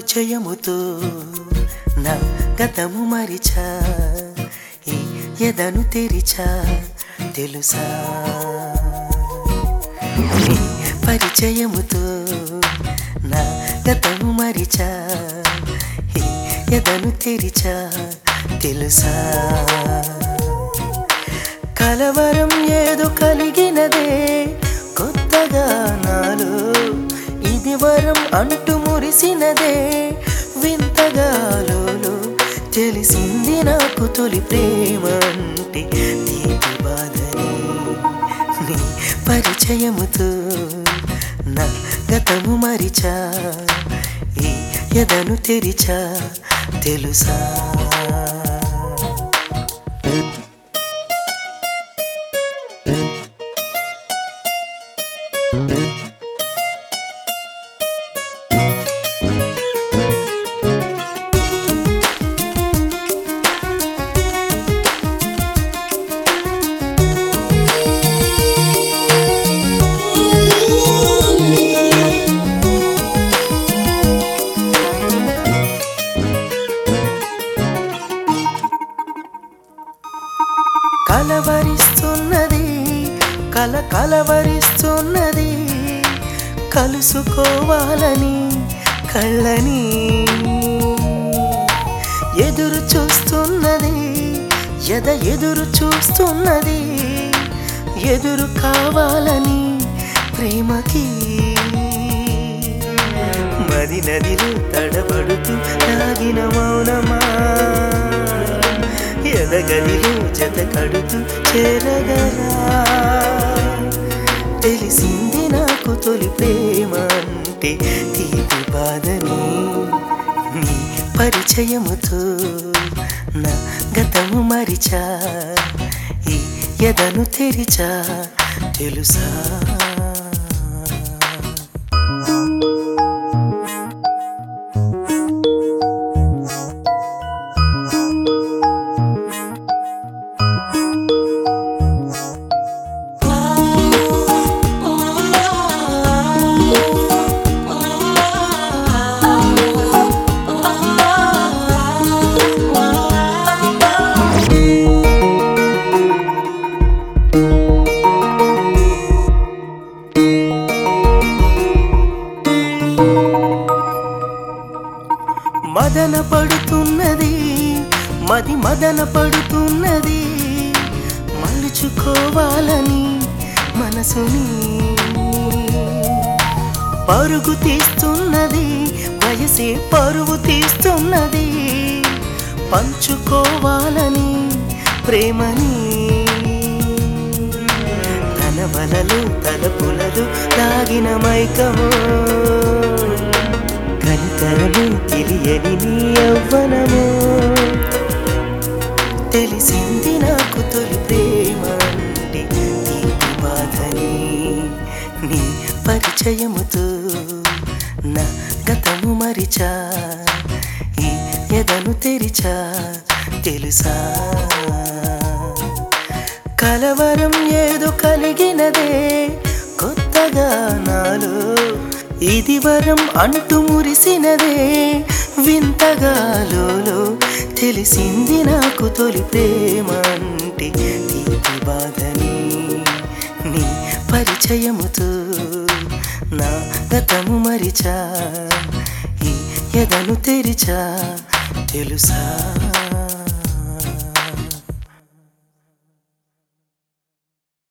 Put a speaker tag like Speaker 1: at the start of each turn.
Speaker 1: పరిచయముతో నా గతము మరిచా ఈ ఎదను తెరిచా తెలుసా నీ పరిచయముతో నా గతము మరిచా ఈ ఎదను తెరిచా తెలుసా కలవరం ఏదో కలిగినదే కొత్తగా నాలో ఇది వరం అంటూ మురిసినదే వింతగా లోలో తెలిసింది నాకు తొలి ప్రేమ అంటే తీపి బాధని నీ పరిచయముతో నా గతము మరిచా ఈ ఎదను తెరిచా తెలుసా కలవరిస్తున్నది కల కలవరిస్తున్నది కలుసుకోవాలని కళ్ళని ఎదురు చూస్తున్నది ఎద ఎదురు చూస్తున్నది ఎదురు కావాలని ప్రేమకి మది నదిలో తడబడుతూ తాగిన మౌనమా ఎదగదిలో జత కడుతూ చేరగరా తెలిసింది నాకు తొలి ప్రేమ అంటే తీపి బాధని నీ పరిచయముతో నా గతము మరిచా ఈ ఎదను తెరిచా తెలుసా మదన పడుతున్నది మది మదన పడుతున్నది మలుచుకోవాలని మనసుని పరుగు తీస్తున్నది వయసే పరుగు తీస్తున్నది పంచుకోవాలని ప్రేమని తన వలలు తలపులలు తాగిన మైకము కనితరము తెలియని నీ యవ్వనము తెలిసింది నాకు తొలి ప్రేమ అంటే తీపి బాధని నీ పరిచయముతో నా గతము మరిచా ఈ ఎదను తెరిచా తెలుసా కలవరం ఏదో కలిగినదే కొత్తగా నాలో ఇది వరం అంటూ మురిసినదే వింతగా లోలో తెలిసింది నాకు తొలి ప్రేమ అంటే తీపి బాధని నీ పరిచయముతో నా గతము మరిచా ఈ ఎదను తెరిచా తెలుసా